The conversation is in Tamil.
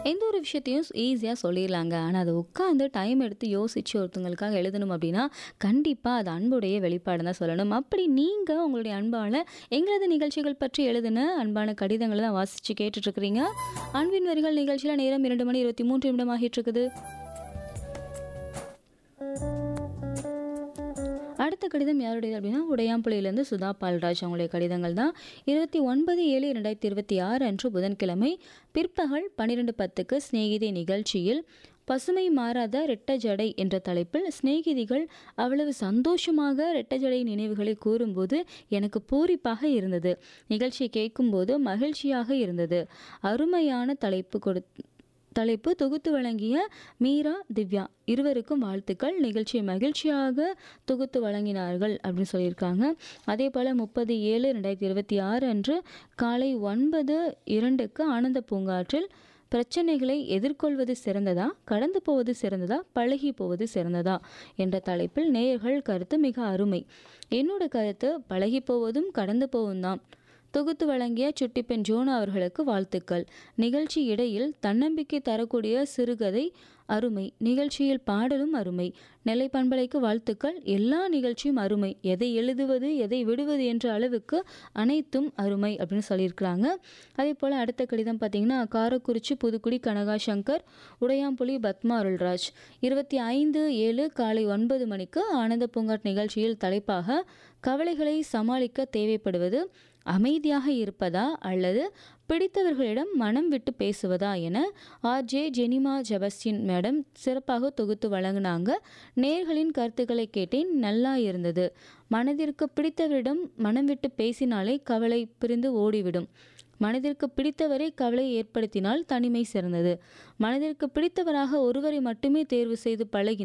எந்த ஒரு விஷயத்தையும் ஈஸியாக சொல்லிடலாங்க ஆனால் அதை உட்காந்து டைம் எடுத்து யோசித்து ஒருத்தவங்களுக்காக எழுதணும் அப்படின்னா கண்டிப்பாக அது அன்புடைய வெளிப்பாடு தான் சொல்லணும் அப்படி நீங்கள் உங்களுடைய அன்பால் எங்களது நிகழ்ச்சிகள் பற்றி எழுதின அன்பான கடிதங்களை தான் வாசித்து கேட்டுட்ருக்கிறீங்க அன்பின் வரிகள் நிகழ்ச்சியில் நேரம் இரண்டு மணி இருபத்தி மூன்று நிமிடம் ஆகிட்டு இருக்குது அடுத்த கடிதம் யாருடையது அப்படின்னா உடையாம்புலியிலேருந்து சுதா பால்ராஜ் அவங்களுடைய கடிதங்கள் தான் இருபத்தி ஒன்பது ஏழு ரெண்டாயிரத்தி இருபத்தி ஆறு அன்று புதன்கிழமை பிற்பகல் பன்னிரெண்டு பத்துக்கு சிநேகிதி நிகழ்ச்சியில் பசுமை மாறாத ரெட்ட ஜடை என்ற தலைப்பில் சிநேகிதிகள் அவ்வளவு சந்தோஷமாக ரெட்ட ஜடை நினைவுகளை கூறும்போது எனக்கு பூரிப்பாக இருந்தது நிகழ்ச்சியை கேட்கும்போது மகிழ்ச்சியாக இருந்தது அருமையான தலைப்பு கொடு தலைப்பு தொகுத்து வழங்கிய மீரா திவ்யா இருவருக்கும் வாழ்த்துக்கள் நிகழ்ச்சியை மகிழ்ச்சியாக தொகுத்து வழங்கினார்கள் அப்படின்னு சொல்லியிருக்காங்க அதே போல் முப்பது ஏழு ரெண்டாயிரத்தி இருபத்தி ஆறு அன்று காலை ஒன்பது இரண்டுக்கு ஆனந்த பூங்காற்றில் பிரச்சனைகளை எதிர்கொள்வது சிறந்ததா கடந்து போவது சிறந்ததா பழகி போவது சிறந்ததா என்ற தலைப்பில் நேயர்கள் கருத்து மிக அருமை என்னோட கருத்து பழகி போவதும் கடந்து போவதும் தான் தொகுத்து வழங்கிய சுட்டிப்பெண் ஜோனா அவர்களுக்கு வாழ்த்துக்கள் நிகழ்ச்சி இடையில் தன்னம்பிக்கை தரக்கூடிய சிறுகதை அருமை நிகழ்ச்சியில் பாடலும் அருமை நெல்லை பண்பலைக்கு வாழ்த்துக்கள் எல்லா நிகழ்ச்சியும் அருமை எதை எழுதுவது எதை விடுவது என்ற அளவுக்கு அனைத்தும் அருமை அப்படின்னு சொல்லியிருக்கிறாங்க அதே போல் அடுத்த கடிதம் பார்த்திங்கன்னா காரக்குறிச்சி புதுக்குடி கனகா சங்கர் உடையாம்புலி பத்மா அருள்ராஜ் இருபத்தி ஐந்து ஏழு காலை ஒன்பது மணிக்கு ஆனந்த பூங்காட் நிகழ்ச்சியில் தலைப்பாக கவலைகளை சமாளிக்க தேவைப்படுவது அமைதியாக இருப்பதா அல்லது பிடித்தவர்களிடம் மனம் விட்டு பேசுவதா என ஆர்ஜே ஜெனிமா ஜெபஸ்டின் மேடம் சிறப்பாக தொகுத்து வழங்கினாங்க நேர்களின் கருத்துக்களை கேட்டேன் நல்லா இருந்தது மனதிற்கு பிடித்தவரிடம் மனம் விட்டு பேசினாலே கவலை பிரிந்து ஓடிவிடும் மனதிற்கு பிடித்தவரை கவலை ஏற்படுத்தினால் தனிமை சிறந்தது மனதிற்கு பிடித்தவராக ஒருவரை மட்டுமே தேர்வு செய்து பழகினால்